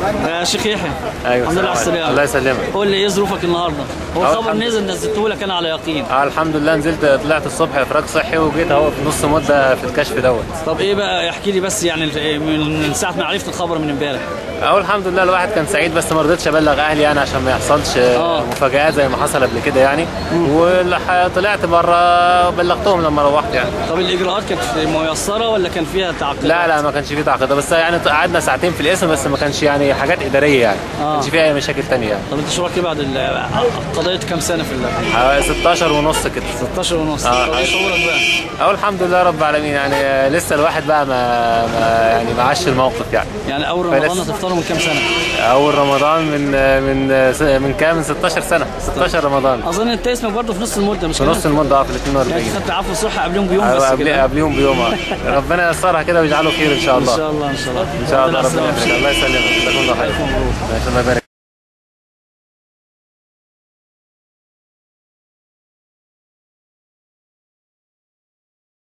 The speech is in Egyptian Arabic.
يا شيخ يحيى ايوه الحمد لله على السلام عليكم. السلامه الله يسلمك قول لي ايه ظروفك النهارده هو أه، الخبر الحمد نزل نزلته لك انا على يقين آه الحمد لله نزلت طلعت الصبح افراج صحي وجيت اهو في نص مده في الكشف دوت طب ايه بقى احكي لي بس يعني من من ساعه ما عرفت الخبر من امبارح اهو الحمد لله الواحد كان سعيد بس ما رضيتش ابلغ اهلي يعني عشان ما يحصلش آه. مفاجآت زي ما حصل قبل كده يعني وطلعت بره بلغتهم لما روحت يعني طب الاجراءات كانت ميسره ولا كان فيها تعقيدات لا لا ما كانش فيه تعقيد بس يعني قعدنا ساعتين في القسم بس ما كانش يعني حاجات اداريه يعني ما آه. كانش فيها اي مشاكل تانية يعني طب انت شغلك ايه بعد ال- قضيه كام سنه في ال حوالي 16 ونص كده 16 ونص آه. طب ايه شعورك بقى اهو الحمد لله رب العالمين يعني آه، لسه الواحد بقى ما, ما يعني ما عاش الموقف يعني يعني اول رمضان فلسه. هتفطروا من كام سنه اول رمضان من من من كام من 16 سنه 16 رمضان اظن انت اسمك برضه في نص المده مش في كده؟ نص المده اه في ال يعني 42 خدت عفو صحه قبلهم بيوم أيوة، بس قبل كده قبليهم بيوم آه. ربنا ييسرها كده ويجعله خير ان شاء ان الله شاء الله ان شاء الله ان شاء الله الحمد لله ربنا على السلامة. يخليك الله يسلمك جزاكم الله خير ألف مبروك ماشي، الله يبارك